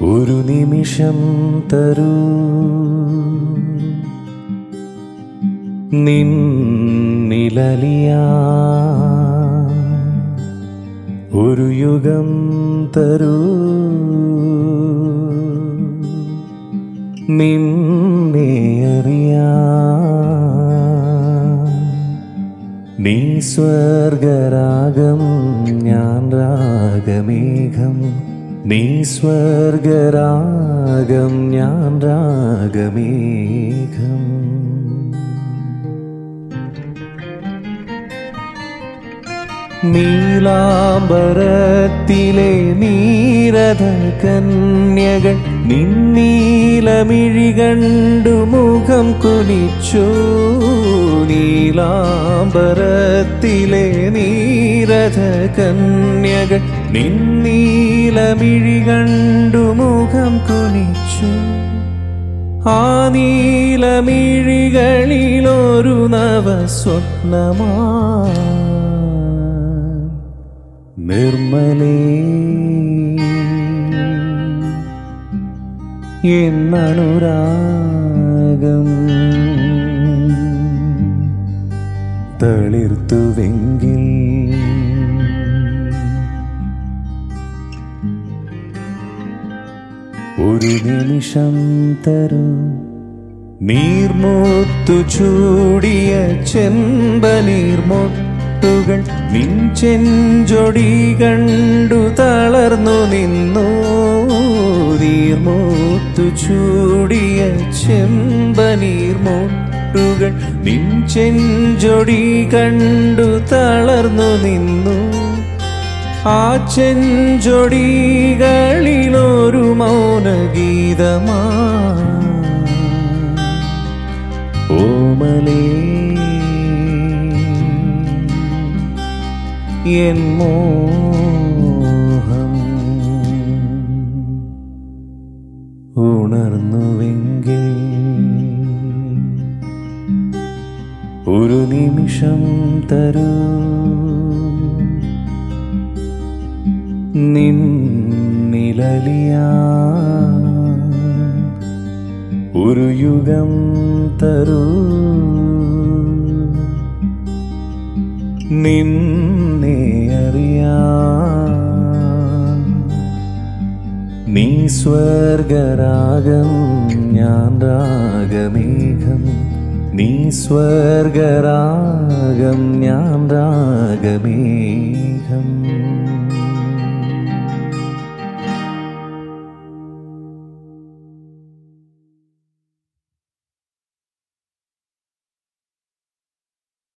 ഒരു നിമിഷം തരൂ നിന്നിലലിയാ ഒരു യുഗം തരൂ നിന്നെ അറിയാ നീ സ്വർഗരാഗം ഞാൻ രാഗമേഘം നീ സ്വർഗരാഗം ഞാൻ രാഗമേഘം നീലാംബരത്തിലെ നീരഥ കന്യകൾ നിന്നീലമിഴി കണ്ടു മുഖം കുനിച്ചു നീലാംബരത്തിലെ നീരഥ കന്യകൾ നിന്നീലമിഴി കണ്ടു മുഖം കുനിച്ചു ആ നീലമിഴികളിലൊരു നവ സ്വപ്നമാ നിർമ്മലേ എന്നനുരാഗം തളിർത്തുവെങ്കിൽ ഒരു നിമിഷം തരൂ നീർമൂത്തു ചൂടിയ ചെമ്പനീർമൊട്ടുകൾ നിഞ്ചെഞ്ചൊടി കണ്ടു തളർന്നു നിന്നു നീർമൂത്തു ചൂടിയ ചെമ്പനീർമൊട്ടുകൾ നിഞ്ചെഞ്ചൊടി കണ്ടു തളർന്നു നിന്നു ആ ചെഞ്ചൊടികളിലൊരു മൗനഗീതമാ ഓമലേ എൻ മോഹം ഉണർന്നുവെങ്കിൽ ഒരു നിമിഷം തരൂ നിന്നിലലിയാ ഒരു യുഗം തരൂ നിന്നെ അറിയാ നീ സ്വർഗരാഗം ഞാൻ രാഗമേഘം നീ സ്വർഗരാഗം ഞാൻ രാഗമേഘം